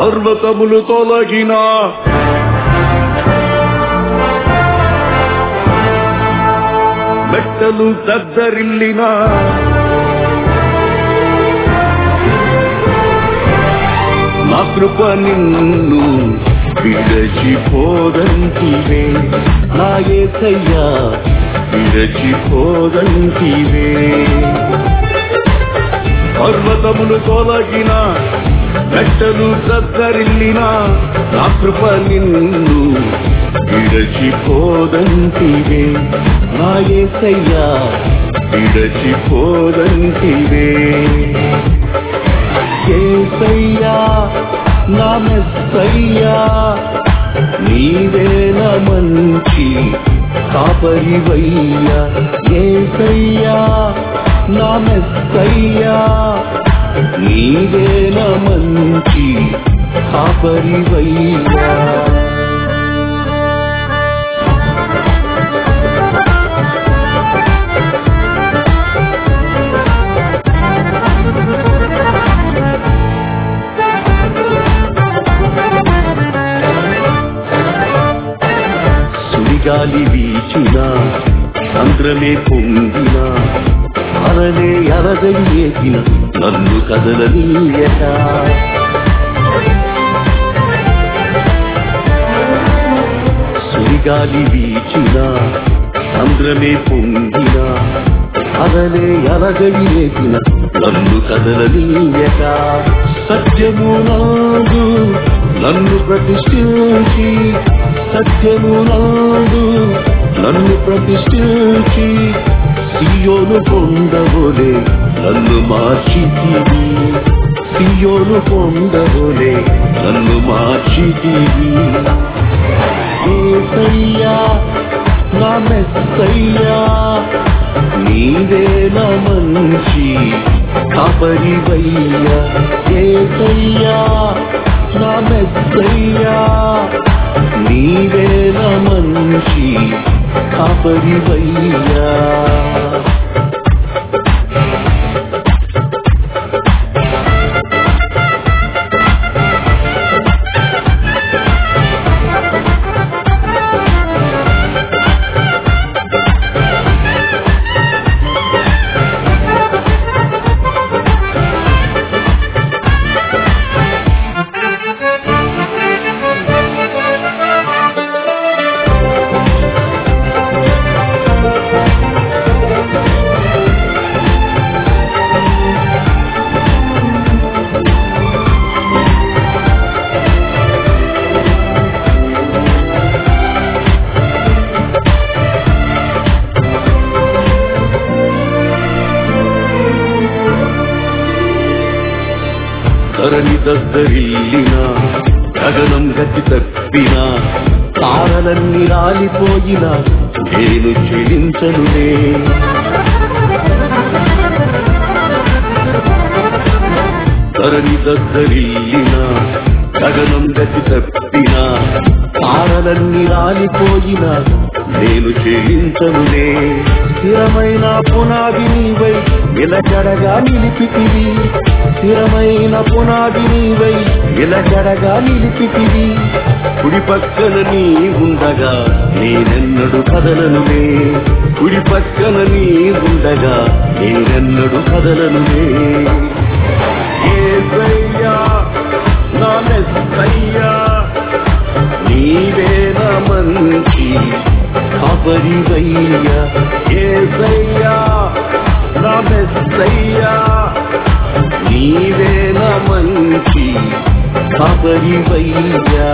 పర్వతములు తొలగిన మెట్టలు దద్దరిల్లిన నా కృప నిన్ను విడచిపోదంటివే నా ఏసయ్యా విడచిపోదంటివే పర్వతములు తొలగిన మెట్టలు దద్దరిల్లిన నా కృప నిన్ను విడచిపోదంటివే నా ఏసయ్యా విడచిపోదంటివే ఏసయ్యా నా మెస్సయ్యా నీవేన మంచి కాపరివయ్యా ఏసయ్యా నా మెస్సయ్యా నీవేన మంచి కాపరివయ్యా సుడిగాలి వీచిన సంద్రమే పొంగిన అరలే అరగయ్యేసిన నన్ను కదలనీయట సుడిగాలి వీచిన సంద్రమే పొంగిన అరలే అరగయ్యేసిన నన్ను కదలనీయట సత్యము నాదు నన్ను ప్రతిష్ఠించి సత్యము నాదు నన్ను ప్రతిష్ఠించి సియోను పొందబోలే నన్ను మార్చితివి సియోను పొందబోలే నన్ను మార్చితివి ఏసయ్యా నా మెస్సయ్యా నీవే నా మంచి కాపరివయ్యా ఏసయ్యా నా మెస్సయ్యా నీవే నా మంచి కాపరివయ్యా ధరణి దద్దరిల్లిన గగనం గతి తప్పిన తారలన్నీ రాలిపోయిన నేను చెలించనులే ధరణి దద్దరిల్లిన గగనం గతి తప్పిన తారలన్నీ రాలిపోయిన నేను చెల్లించనులే స్థిరమైన పునాది నీవై నిలకడగా నిలిపితివి స్థిరమైన పునాది నీవై నిలకడగా నిలిపితివి కుడి పక్కన నీ ఉండగా నేనెన్నడు కదలనులే కుడి పక్కన నీ ఉండగా నేనెన్నడు కదలనులే ఏసయ్యా నా మెస్సయ్యా నీవే నా మంచి కాపరివయ్యా ఏసయ్యా నా మెస్సయ్యా నీవే నా మంచి కాపరివయ్యా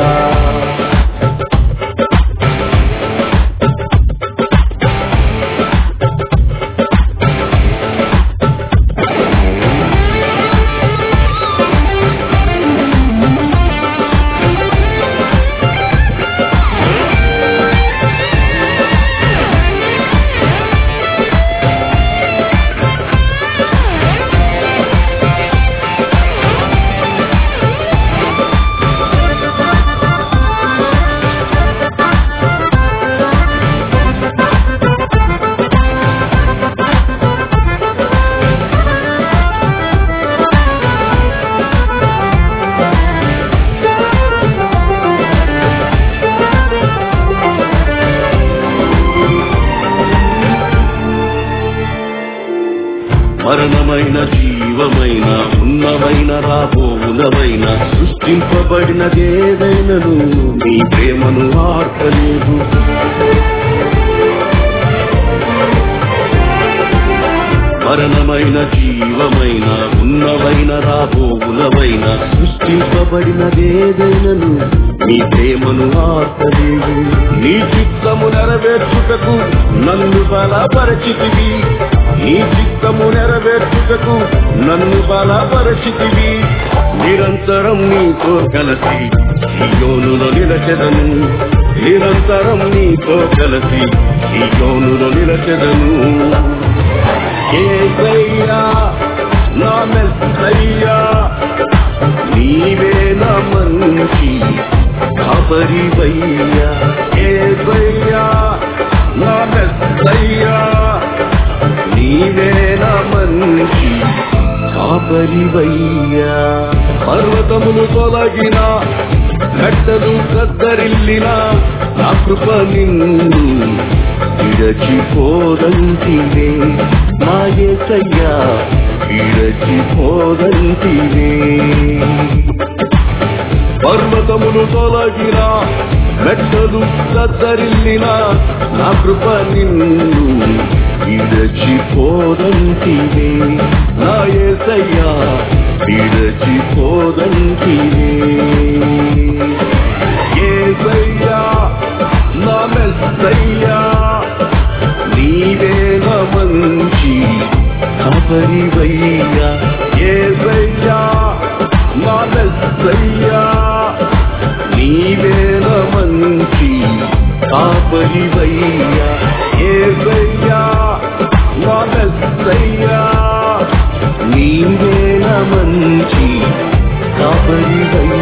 మరణమైన జీవమైన ఉన్నవైన రాబోవునవైన సృష్టింపబడినదేదైనను నీ ప్రేమను ఆర్పలేదు మరణమైన జీవమైన ఉన్నవైన రాబోవులవైన సృష్టింపబడినదేదైనను నీ ప్రేమను ఆర్పలేదు నీ చిత్తము నెరవేర్చుటకు నన్ను బలపరచితివి నీ చిత్తము నెరవేర్చుటకు నన్ను బలపరచితివి నిరంతరం నీతో కలిసి సియోనులో నిలచెదను నిరంతరం నీతో కలిసి సియోనులో నిలచెదను ఏసయ్యా నా మెస్సయ్యా నీవే నా మంచి కాపరివయ్యా ఏసయ్యా నా మెస్సయ్యా నీవే నా మంచి కాపరివయ్యా పర్వతములు తొలగిన గడ్డలు కద్దరిల్లిన నా కృప నిన్ను విడచిపోదంతివే మాయసయ్యా విడచిపోదంతివే పర్వతములు తొలగిన మెట్టలు కద్దరిల్లిన నా కృప నిన్ను విడచిపోదంతివే నా ఏసయ్యా విడచిపోదంతివే ఏసయ్యా నా మెస్సయ్యా నీవే నా మంచి కాపరివయ్యా ఏసయ్యా నా మెస్సయ్యా నీవే నా మంచి కాపరివయ్యా ఏసయ్యా నా మెస్సయ్యా నీవే నా మంచి కాపరివయ్యా